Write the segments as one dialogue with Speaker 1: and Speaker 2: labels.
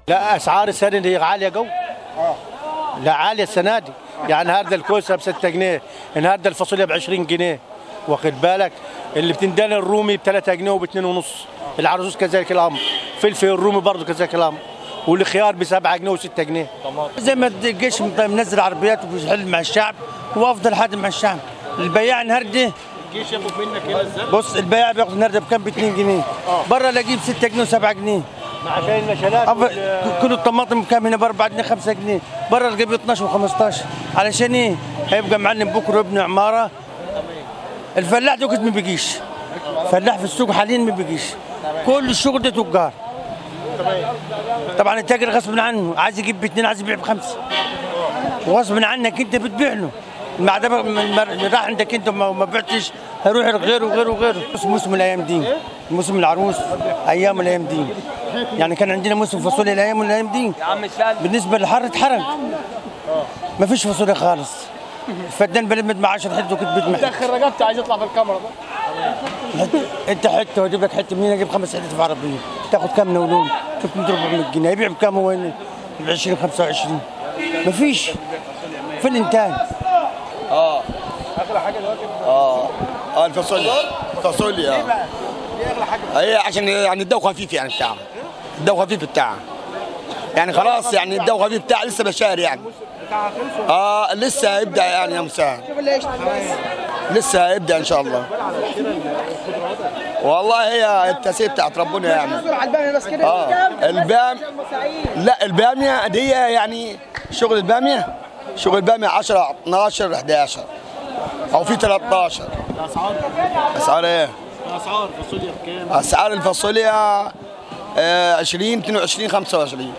Speaker 1: لا اسعار السنه دي عاليه قوي لا عاليه السنه دي يعني النهارده الكوسه ب 6 جنيه النهارده الفاصوليا ب 20 جنيه واخد بالك اللي بتندل الرومي ب 3 جنيه وب 2 ونص العرجوز كذلك الامر فلفل الرومي برضه كذلك الامر والخيار ب 7 جنيه و6 جنيه زي ما الجيش منزل عربيات وبيحل مع الشعب هو افضل حد مع الشعب البياع النهارده
Speaker 2: الجيش ياخد منك هنا ازاي؟
Speaker 1: بص البياع بياخد النهارده بكام ب 2 جنيه بره الاقيه ب 6 جنيه و7 جنيه
Speaker 2: عشان المشالات
Speaker 1: أف- كل الطماطم بكام هنا ب 4 جنيه 5 جنيه بره الجيب ب 12 و15 علشان ايه؟ هيبقى معلم بكره ابن عماره الفلاح ده ما بيجيش فلاح في السوق حاليا ما بيجيش كل الشغل ده تجار طبعا التاجر غصب عنه عايز يجيب باثنين عايز يبيع بخمسه وغصب عنك انت بتبيع له مع ده بقى من- من- راح عندك انت ما ما بعتش هيروح لغيره وغيره وغيره بس موسم الايام دي موسم العروس ايام الايام دي يعني كان عندنا موسم فاصوليا الايام والايام دي بالنسبه للحر اتحرق ما فيش فاصوليا خالص الفدان بلمد مع 10 حته وكنت بتمحي
Speaker 2: دخل رقبتي عايز يطلع في الكاميرا ده
Speaker 1: انت حته واجيب لك حته منين اجيب خمس حتت في عربيه تاخد كام نولون 300 400 جنيه يبيع بكام هو هنا؟ ب 20 25 مفيش في الانتاج
Speaker 3: اه الفاصوليا الفاصوليا هي عشان يعني الدو خفيف يعني بتاعها الدو خفيف بتاعها يعني خلاص يعني الدو خفيف بتاعها لسه بشار يعني اه لسه هيبدا يعني يا مساء لسه هيبدا ان شاء الله والله هي التسيب بتاعت ربنا يعني اه البام لا الباميه دي يعني شغل الباميه شغل الباميه 10 12 11 او في 13 اسعار ايه؟
Speaker 2: اسعار فاصوليا بكام؟
Speaker 3: اسعار الفاصوليا آه، 20 22 25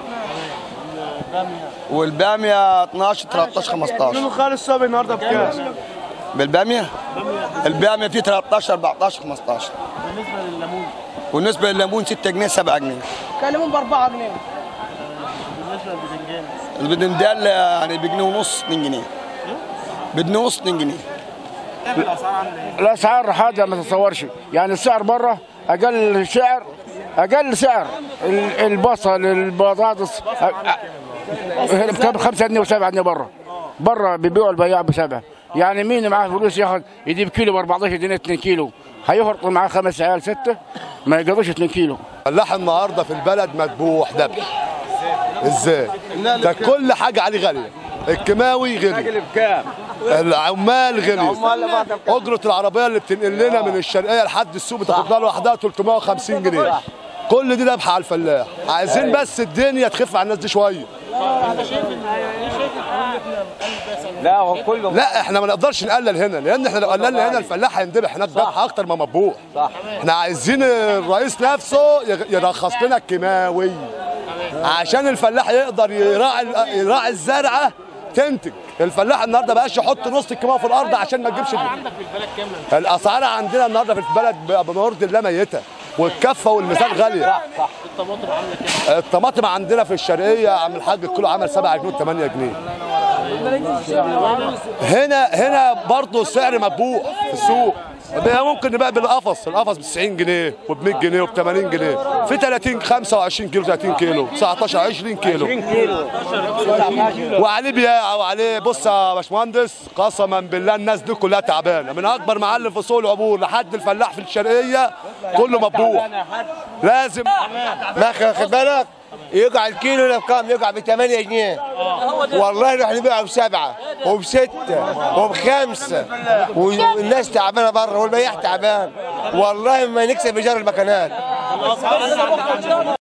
Speaker 3: والباميه 12 13 15
Speaker 2: خالص صابي النهارده بكام؟
Speaker 3: بالباميه الباميه في 13 14 15
Speaker 2: بالنسبه لليمون
Speaker 3: والنسبه للليمون 6 جنيه 7 جنيه
Speaker 4: كلمون ب 4 جنيه
Speaker 2: بالنسبه للباذنجان
Speaker 3: البدندال يعني بجنيه ونص 2 جنيه بجنيه ونص 2 جنيه
Speaker 2: الاسعار عامله ايه؟
Speaker 5: الاسعار حاجه ما تتصورش يعني السعر بره اقل سعر اقل سعر ال- البصل البطاطس بكام 5 جنيه و7 جنيه بره بره بيبيعوا البياع بسبعه يعني مين معاه فلوس ياخد يجيب كيلو ب 14 جنيه 2 كيلو هيفرط معاه خمس عيال سته ما يقدرش 2 كيلو
Speaker 6: الفلاح النهارده في البلد مذبوح ذبح ازاي؟ ده كل حاجه عليه غاليه الكيماوي غلي
Speaker 5: بكام؟
Speaker 6: العمال غلي اجره العربيه اللي بتنقل لنا من الشرقيه لحد السوق بتاخد لها لوحدها 350 جنيه كل دي ذبح على الفلاح عايزين بس الدنيا تخف على الناس دي شويه
Speaker 5: لا هو كله
Speaker 6: لا احنا ما نقدرش نقلل هنا لان احنا لو قللنا هنا الفلاح هيندبح هناك ذبح اكتر ما مذبوح احنا عايزين الرئيس نفسه يغ- يرخص لنا الكيماوي عشان الفلاح يقدر يراعي يراعي الزرعه تنتج الفلاح النهارده بقاش يحط نص الكيماوي في الارض عشان ما تجيبش
Speaker 2: عندك في البلد كام؟
Speaker 6: الاسعار عندنا النهارده في البلد ب- بموارد الله ميته والكفه والميزان غاليه
Speaker 2: الطماطم عامله كام؟
Speaker 6: الطماطم عندنا في الشرقيه عم الحاج الكيلو عمل 7 جنيه 8 جنيه هنا هنا برضه السعر مذبوح في السوق ده ممكن نبيع بالقفص القفص ب 90 جنيه وب 100 جنيه وب 80 جنيه في 30 25 كيلو 30 كيلو 19 20 كيلو وعليه بياع وعليه بص يا باشمهندس قسما بالله الناس دي كلها تعبانه من اكبر معلم في سوق العبور لحد الفلاح في الشرقيه كله مذبوح لازم
Speaker 7: ما خد بالك يقع الكيلو ده بكام؟ يقع ب 8 جنيه والله نروح نبيعه بسبعه وبسته وبخمسه والناس تعبانه بره والبياع تعبان والله ما نكسب ايجار المكانات